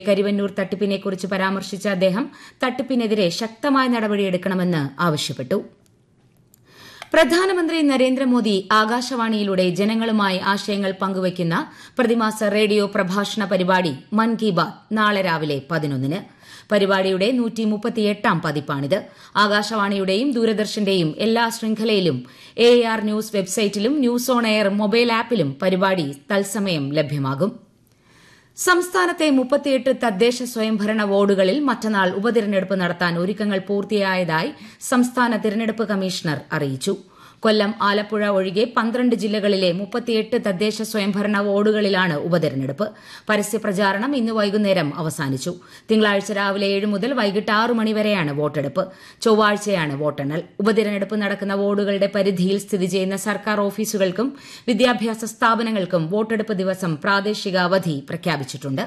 കരിവന്നൂർ തട്ടിപ്പിനെക്കുറിച്ച് പരാമർശിച്ച അദ്ദേഹം തട്ടിപ്പിനെതിരെ ശക്തമായ നടപടിയെടുക്കണമെന്ന് ആവശ്യപ്പെട്ടു പ്രധാനമന്ത്രി നരേന്ദ്രമോദി ആകാശവാണിയിലൂടെ ജനങ്ങളുമായി ആശയങ്ങൾ പങ്കുവയ്ക്കുന്ന പ്രതിമാസ റേഡിയോ പ്രഭാഷണ പരിപാടി മൻ കി ബാത് നാളെ രാവിലെ പതിനൊന്നിന് പരിപാടിയുടെ നൂറ്റിമുപ്പത്തിയെട്ടാം പതിപ്പാണിത് ആകാശവാണിയുടെയും ദൂരദർശന്റെയും എല്ലാ ശൃംഖലയിലും എ ആർ ന്യൂസ് വെബ്സൈറ്റിലും ന്യൂസ് ഓൺ എയർ മൊബൈൽ ആപ്പിലും പരിപാടി തത്സമയം ലഭ്യമാകും സംസ്ഥാനത്തെ മുപ്പത്തിയെട്ട് തദ്ദേശ സ്വയംഭരണ വാർഡുകളിൽ മറ്റന്നാൾ ഉപതിരഞ്ഞെടുപ്പ് നടത്താൻ ഒരുക്കങ്ങൾ പൂർത്തിയായതായി സംസ്ഥാന തിരഞ്ഞെടുപ്പ് കമ്മീഷണർ അറിയിച്ചു കൊല്ലം ആലപ്പുഴ ഒഴികെ പന്ത്രണ്ട് ജില്ലകളിലെ മുപ്പത്തിയെട്ട് തദ്ദേശ സ്വയംഭരണ വാർഡുകളിലാണ് ഉപതെരഞ്ഞെടുപ്പ് പരസ്യപ്രചാരണം ഇന്ന് വൈകുന്നേരം അവസാനിച്ചു തിങ്കളാഴ്ച രാവിലെ ഏഴ് മുതൽ വൈകിട്ട് ആറ് മണിവരെയാണ് വോട്ടെടുപ്പ് ചൊവ്വാഴ്ചയാണ് വോട്ടെണ്ണൽ ഉപതെരഞ്ഞെടുപ്പ് നടക്കുന്ന വാർഡുകളുടെ പരിധിയിൽ സ്ഥിതി ചെയ്യുന്ന സർക്കാർ ഓഫീസുകൾക്കും വിദ്യാഭ്യാസ സ്ഥാപനങ്ങൾക്കും വോട്ടെടുപ്പ് ദിവസം പ്രാദേശിക അവധി പ്രഖ്യാപിച്ചിട്ടുണ്ട്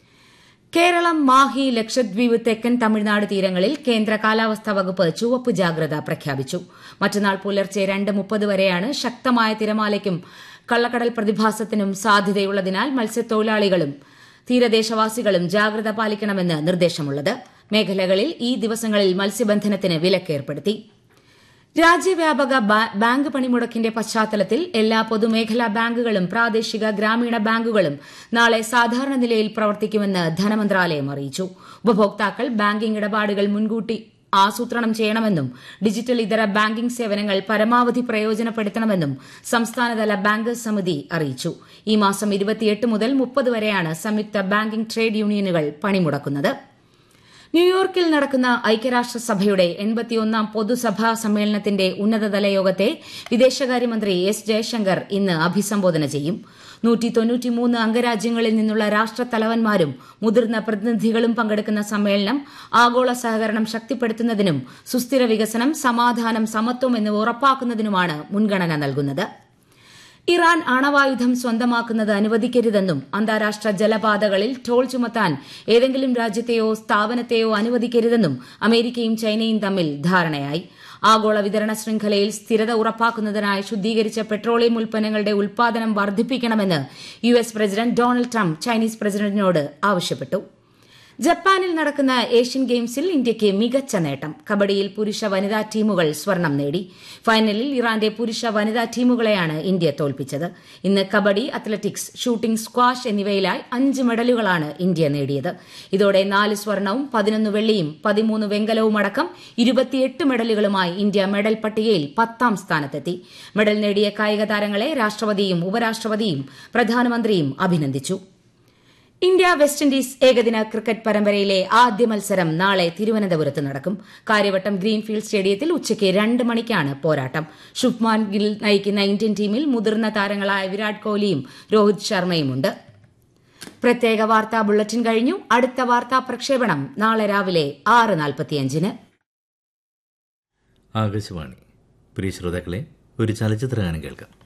കേരളം മാഹി ലക്ഷദ്വീപ് തെക്കൻ തമിഴ്നാട് തീരങ്ങളിൽ കേന്ദ്ര കാലാവസ്ഥാ വകുപ്പ് ചുവപ്പ് ജാഗ്രത പ്രഖ്യാപിച്ചു മറ്റന്നാൾ പുലർച്ചെ രണ്ട് മുപ്പത് വരെയാണ് ശക്തമായ തിരമാലയ്ക്കും കള്ളക്കടൽ പ്രതിഭാസത്തിനും സാധ്യതയുള്ളതിനാൽ മത്സ്യത്തൊഴിലാളികളും തീരദേശവാസികളും ജാഗ്രത പാലിക്കണമെന്ന് നിർദ്ദേശമുള്ളത് മേഖലകളിൽ ഈ ദിവസങ്ങളിൽ മത്സ്യബന്ധനത്തിന് വിലക്കേർപ്പെടുത്തി രാജ്യവ്യാപക ബാങ്ക് പണിമുടക്കിന്റെ പശ്ചാത്തലത്തിൽ എല്ലാ പൊതുമേഖലാ ബാങ്കുകളും പ്രാദേശിക ഗ്രാമീണ ബാങ്കുകളും നാളെ സാധാരണ നിലയിൽ പ്രവർത്തിക്കുമെന്ന് ധനമന്ത്രാലയം അറിയിച്ചു ഉപഭോക്താക്കൾ ബാങ്കിംഗ് ഇടപാടുകൾ മുൻകൂട്ടി ആസൂത്രണം ചെയ്യണമെന്നും ഡിജിറ്റൽ ഇതര ബാങ്കിംഗ് സേവനങ്ങൾ പരമാവധി പ്രയോജനപ്പെടുത്തണമെന്നും സംസ്ഥാനതല ബാങ്കേഴ്സ് സമിതി അറിയിച്ചു ഈ മാസം ഇരുപത്തിയെട്ട് മുതൽ മുപ്പത് വരെയാണ് സംയുക്ത ബാങ്കിംഗ് ട്രേഡ് യൂണിയനുകൾ പണിമുടക്കുന്നത് ന്യൂയോർക്കിൽ നടക്കുന്ന ഐക്യരാഷ്ട്രസഭയുടെ എൺപത്തിയൊന്നാം പൊതുസഭാ സമ്മേളനത്തിന്റെ ഉന്നതതല യോഗത്തെ വിദേശകാര്യമന്ത്രി എസ് ജയശങ്കർ ഇന്ന് അഭിസംബോധന ചെയ്യും നൂറ്റി തൊണ്ണൂറ്റിമൂന്ന് അംഗരാജ്യങ്ങളിൽ നിന്നുള്ള രാഷ്ട്രത്തലവന്മാരും മുതിർന്ന പ്രതിനിധികളും പങ്കെടുക്കുന്ന സമ്മേളനം ആഗോള സഹകരണം ശക്തിപ്പെടുത്തുന്നതിനും സുസ്ഥിര വികസനം സമാധാനം സമത്വം എന്നിവ ഉറപ്പാക്കുന്നതിനുമാണ് മുൻഗണന നൽകുന്നത് ഇറാൻ ആണവായുധം സ്വന്തമാക്കുന്നത് അനുവദിക്കരുതെന്നും അന്താരാഷ്ട്ര ജലപാതകളിൽ ടോൾ ചുമത്താൻ ഏതെങ്കിലും രാജ്യത്തെയോ സ്ഥാപനത്തെയോ അനുവദിക്കരുതെന്നും അമേരിക്കയും ചൈനയും തമ്മിൽ ധാരണയായി ആഗോള വിതരണ ശൃംഖലയിൽ സ്ഥിരത ഉറപ്പാക്കുന്നതിനായി ശുദ്ധീകരിച്ച പെട്രോളിയം ഉൽപ്പന്നങ്ങളുടെ ഉൽപാദനം വർദ്ധിപ്പിക്കണമെന്ന് U S president Donald Trump Chinese പ്രസിഡന്റിനോട് ആവശ്യപ്പെട്ടു ജപ്പാനിൽ നടക്കുന്ന ഏഷ്യൻ ഗെയിംസിൽ ഇന്ത്യയ്ക്ക് മികച്ച നേട്ടം കബഡിയിൽ പുരുഷ വനിതാ ടീമുകൾ സ്വർണം നേടി ഫൈനലിൽ ഇറാന്റെ പുരുഷ വനിതാ ടീമുകളെയാണ് ഇന്ത്യ തോൽപ്പിച്ചത് ഇന്ന് കബഡി അത്ലറ്റിക്സ് ഷൂട്ടിംഗ് സ്ക്വാഷ് എന്നിവയിലായി അഞ്ച് മെഡലുകളാണ് ഇന്ത്യ നേടിയത് ഇതോടെ നാല് സ്വർണവും പതിനൊന്ന് വെള്ളിയും പതിമൂന്ന് വെങ്കലവും അടക്കം ഇരുപത്തിയെട്ട് മെഡലുകളുമായി ഇന്ത്യ മെഡൽ പട്ടികയിൽ പത്താം സ്ഥാനത്തെത്തി മെഡൽ നേടിയ കായിക താരങ്ങളെ രാഷ്ട്രപതിയും ഉപരാഷ്ട്രപതിയും പ്രധാനമന്ത്രിയും അഭിനന്ദിച്ചു ഇന്ത്യ വെസ്റ്റ് ഇൻഡീസ് ഏകദിന ക്രിക്കറ്റ് പരമ്പരയിലെ ആദ്യ മത്സരം നാളെ തിരുവനന്തപുരത്ത് നടക്കും കാര്യവട്ടം ഗ്രീൻഫീൽഡ് സ്റ്റേഡിയത്തിൽ ഉച്ചയ്ക്ക് രണ്ട് മണിക്കാണ് പോരാട്ടം ശുഭ്മാൻ ഗിൽ നയിക്കുന്ന ഇന്ത്യൻ ടീമിൽ മുതിർന്ന താരങ്ങളായ വിരാട് കോഹ്ലിയും രോഹിത് ശർമ്മയുമുണ്ട് പ്രത്യേക വാർത്താ ബുള്ളറ്റിൻ കഴിഞ്ഞു അടുത്ത വാർത്താ പ്രക്ഷേപണം നാളെ രാവിലെ ആറ് നാൽപ്പത്തിയഞ്ചിന് ആകാശവാണി പ്രിയ ശ്രോതാക്കളെ ഒരു ചലച്ചിത്ര ഗാനം കേൾക്കാം